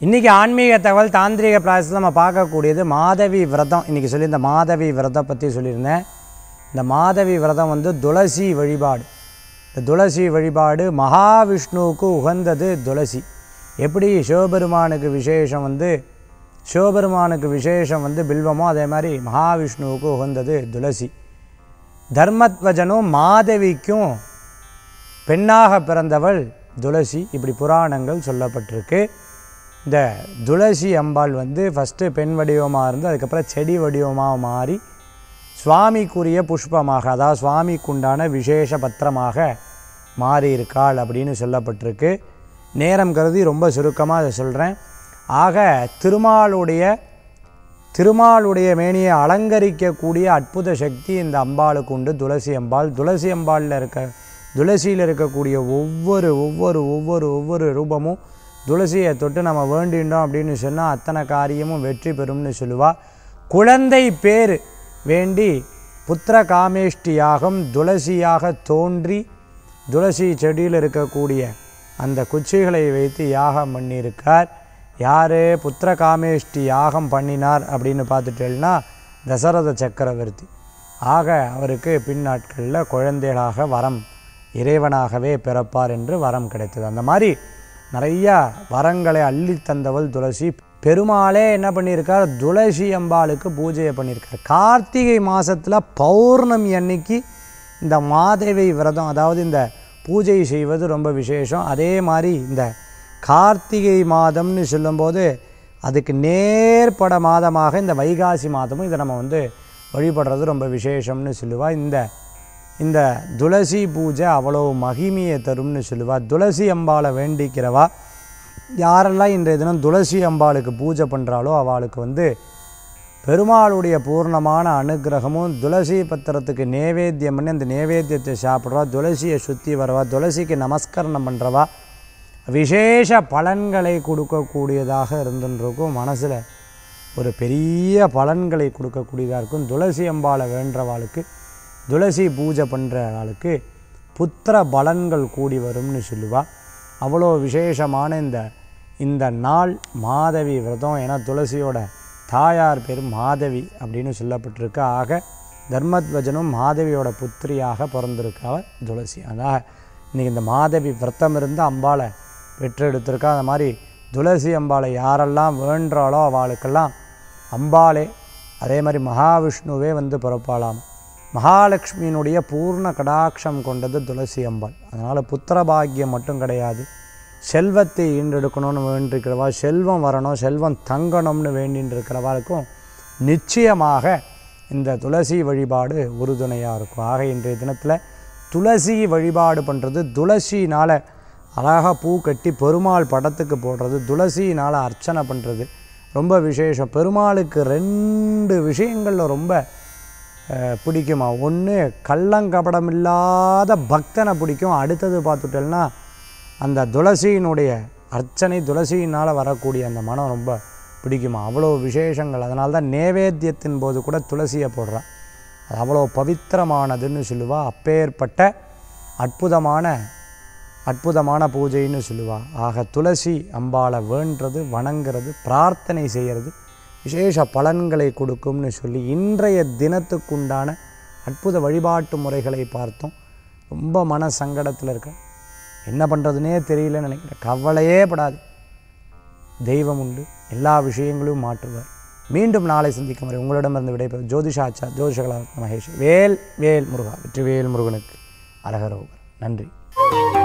இன்றைக்கி ஆன்மீக தகவல் தாந்திரிக பிராயசத்தில் நம்ம பார்க்கக்கூடியது மாதவி விரதம் இன்றைக்கி சொல்லி இந்த மாதவி விரதம் பற்றி சொல்லியிருந்தேன் இந்த மாதவி விரதம் வந்து துளசி வழிபாடு இந்த துளசி வழிபாடு மகாவிஷ்ணுவுக்கு உகந்தது துளசி எப்படி சிவபெருமானுக்கு விசேஷம் வந்து சிவபெருமானுக்கு விசேஷம் வந்து பில்வமோ அதே மாதிரி மகாவிஷ்ணுவுக்கு உகந்தது துளசி தர்மத்வஜனும் மாதவிக்கும் பெண்ணாக பிறந்தவள் துளசி இப்படி புராணங்கள் சொல்லப்பட்டிருக்கு இந்த துளசி அம்பாள் வந்து ஃபஸ்ட்டு பெண் வடிவமாக இருந்து அதுக்கப்புறம் செடி வடிவமாக மாறி சுவாமிக்குரிய புஷ்பமாக அதாவது சுவாமிக்குண்டான விசேஷ பத்திரமாக மாறி இருக்காள் அப்படின்னு சொல்லப்பட்டிருக்கு நேரம் கருதி ரொம்ப சுருக்கமாக அதை சொல்கிறேன் ஆக திருமாலுடைய திருமாலுடைய மேனியை அலங்கரிக்கக்கூடிய அற்புத சக்தி இந்த அம்பாளுக்கு உண்டு துளசி அம்பாள் துளசி அம்பாளில் இருக்க துளசியில் இருக்கக்கூடிய ஒவ்வொரு ஒவ்வொரு ஒவ்வொரு ஒவ்வொரு ரூபமும் துளசியை தொட்டு நம்ம வேண்டின்றோம் அப்படின்னு சொன்னால் அத்தனை காரியமும் வெற்றி பெறும்னு சொல்லுவா குழந்தை பேர் வேண்டி புத்திர காமேஷ்டியாகம் துளசியாக தோன்றி துளசி செடியில் இருக்கக்கூடிய அந்த குச்சிகளை வைத்து யாகம் பண்ணியிருக்கார் யார் புத்திர காமேஷ்டி யாகம் பண்ணினார் அப்படின்னு பார்த்துட்டேன்னா தசரத சக்கரவர்த்தி ஆக அவருக்கு பின்னாட்களில் குழந்தைகளாக வரம் இறைவனாகவே பிறப்பார் என்று வரம் கிடைத்தது அந்த மாதிரி நிறையா வரங்களை அள்ளி தந்தவள் துளசி பெருமாளே என்ன பண்ணியிருக்கார் துளசி அம்பாளுக்கு பூஜையை பண்ணியிருக்கார் கார்த்திகை மாதத்தில் பௌர்ணமி அன்னைக்கு இந்த மாதேவி விரதம் அதாவது இந்த பூஜை செய்வது ரொம்ப விசேஷம் அதே மாதிரி இந்த கார்த்திகை மாதம்னு சொல்லும்போது அதுக்கு நேர்பட மாதமாக இந்த வைகாசி மாதமும் இதை நம்ம வந்து வழிபடுறது ரொம்ப விசேஷம்னு சொல்லுவா இந்த இந்த துளசி பூஜை அவ்வளோ மகிமையை தரும்னு சொல்லுவா துளசி அம்பாளை வேண்டிக்கிறவா யாரெல்லாம் இன்றைய தினம் துளசி அம்பாளுக்கு பூஜை பண்ணுறாளோ அவளுக்கு வந்து பெருமாளுடைய பூர்ணமான அனுகிரகமும் துளசி பத்திரத்துக்கு நேவேத்தியம் பண்ணி அந்த நேவேத்தியத்தை சாப்பிட்றவா துளசியை சுற்றி வரவா துளசிக்கு நமஸ்கரணம் பண்ணுறவா விசேஷ பலன்களை கொடுக்கக்கூடியதாக இருந்துருக்கும் மனசில் ஒரு பெரிய பலன்களை கொடுக்கக்கூடியதாக இருக்கும் துளசி அம்பாளை வேண்டவாளுக்கு துளசி பூஜை பண்ணுற ஆளுக்கு புத்திர பலன்கள் கூடி வரும்னு சொல்லுவா அவ்வளோ விசேஷமான இந்த இந்த நாள் மாதவி விரதம் ஏன்னா துளசியோட தாயார் பேர் மாதவி அப்படின்னு சொல்லப்பட்டிருக்கு ஆக தர்மத்வஜனும் மாதவியோட புத்திரியாக பிறந்திருக்காவ துளசி அதாக இன்றைக்கி இந்த மாதவி விரதம் இருந்து அம்பாளை பெற்றெடுத்திருக்கா அந்த மாதிரி துளசி அம்பாளை யாரெல்லாம் வேண்டுறாளோ அவளுக்கெல்லாம் அம்பாளே அதே மாதிரி மகாவிஷ்ணுவே வந்து பிறப்பாளாம் மகாலட்சுமியினுடைய பூர்ண கடாட்சம் கொண்டது துளசி அம்பாள் அதனால் புத்திர பாக்கியம் மட்டும் கிடையாது செல்வத்தை ஈண்டெடுக்கணும்னு வேண்டியிருக்கிறவா செல்வம் வரணும் செல்வம் தங்கணும்னு வேண்டின்னு இருக்கிறவாளுக்கும் நிச்சயமாக இந்த துளசி வழிபாடு உறுதுணையாக இருக்கும் ஆக இன்றைய தினத்தில் துளசி வழிபாடு பண்ணுறது துளசினால் அழகாக பூ கட்டி பெருமாள் படத்துக்கு போடுறது துளசினால் அர்ச்சனை பண்ணுறது ரொம்ப விசேஷம் பெருமாளுக்கு ரெண்டு விஷயங்களில் ரொம்ப அஹ், பிடிக்குமா ஒன்று கள்ளங்கபடம் இல்லாத பக்தனை பிடிக்கும் அடுத்தது பார்த்துட்டேன்னா அந்த துளசியினுடைய அர்ச்சனை துளசியினால் வரக்கூடிய அந்த மனம் ரொம்ப பிடிக்குமா அவ்வளோ விசேஷங்கள் அதனால தான் நேவேத்தியத்தின் போது கூட துளசியை போடுறா அது அவ்வளோ பவித்திரமானதுன்னு சொல்லுவா அப்பேற்பட்ட அற்புதமான அற்புதமான பூஜைன்னு சொல்லுவா ஆக துளசி அம்பாளை வேண்டுறது வணங்குறது பிரார்த்தனை செய்கிறது விசேஷ பலன்களை கொடுக்கும்னு சொல்லி இன்றைய தினத்துக்குண்டான அற்புத வழிபாட்டு முறைகளை பார்த்தோம் ரொம்ப மன சங்கடத்தில் இருக்க என்ன பண்ணுறதுனே தெரியலன்னு நினைக்கிறேன் கவலையே படாது தெய்வம் உண்டு எல்லா விஷயங்களையும் மாற்றுவார் மீண்டும் நாளை சந்திக்கும் வரை உங்களிடமிருந்து விடைபெறும் ஜோதிஷாச்சா ஜோதிஷகலா மகேஷ் வேல் வேல் முருகா வெற்றி வேல் முருகனுக்கு அரகரோகர் நன்றி